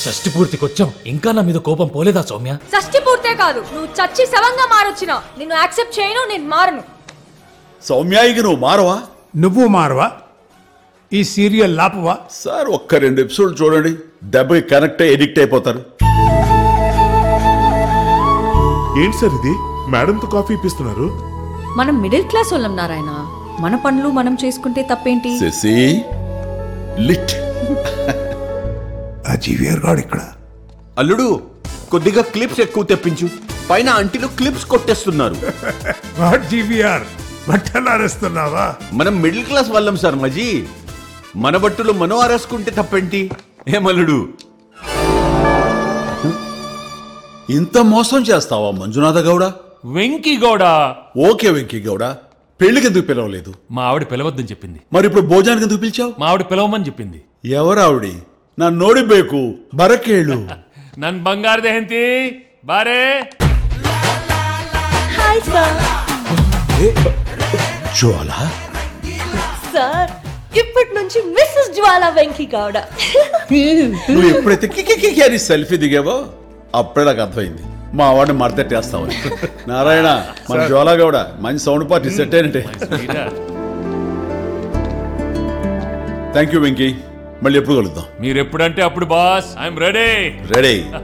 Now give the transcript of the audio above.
షష్టి పూర్తికి వచ్చాం ఇంకా నా మీద కోపం పోలేదా సౌమ్య షష్టి పూర్తే కాదు నువ్వు చచ్చి శవంగా మారొచ్చినా నిన్ను యాక్సెప్ట్ చేయను నేను మారను సౌమ్యాయికి నువ్వు మారవా నువ్వు మారవా ఈ సీరియల్ లాపవా సార్ ఒక్క రెండు ఎపిసోడ్ చూడండి దెబ్బకి కనెక్ట్ అయ్యి ఎడిక్ట్ అయిపోతారు ఏంటి సార్ ఇది మేడంతో కాఫీ ఇప్పిస్తున్నారు మనం మిడిల్ క్లాస్ వాళ్ళం నారాయణ మన పనులు మనం చేసుకుంటే తప్పేంటి శశి లిట్ ఆ జీవియర్ గాడు ఇక్కడ అల్లుడు కొద్దిగా క్లిప్స్ ఎక్కువ తెప్పించు పైన అంటిలో క్లిప్స్ కొట్టేస్తున్నారు వాట్ జీవీఆర్ బట్టలు ఆరేస్తున్నావా మనం మిడిల్ క్లాస్ వాళ్ళం సార్ మజీ మన బట్టులు మనం ఆరేసుకుంటే తప్పేంటి ఏమల్లుడు ఇంత మోసం చేస్తావా మంజునాథ గౌడ వెంకీ గౌడా ఓకే వెంకీ గౌడ పెళ్లికి ఎందుకు పిలవలేదు మా ఆవిడ పిలవద్దని చెప్పింది మరి ఇప్పుడు భోజనానికి ఎందుకు పిలిచావు మా ఆవిడ పిలవమని చెప్పింది ఎవరావిడి నా నోడిಬೇಕು బరకేಳು నన్ బంగారు దహంతి బారే హాయ్ సార్ జ్వాల సార్ ఇప్పటి నుంచి మిస్సెస్ జ్వాల వెంకీ గౌడ నువ్వు ఎప్పుడైతే కికి కికి అని సెల్ఫీ దిగావో అప్పుడే నాకు అర్థమైంది మా వాడిని మడతెట్టేస్తావని నారాయణ మన జ్వాల గౌడ మంచి సౌండ్ పార్టీ సెట్ అయినట్టే థ్యాంక్ యూ వెంకీ మళ్ళీ ఎప్పుడు కలుద్దాం మీరు ఎప్పుడంటే అప్పుడు బాస్ ఐఎమ్ రెడీ రెడీ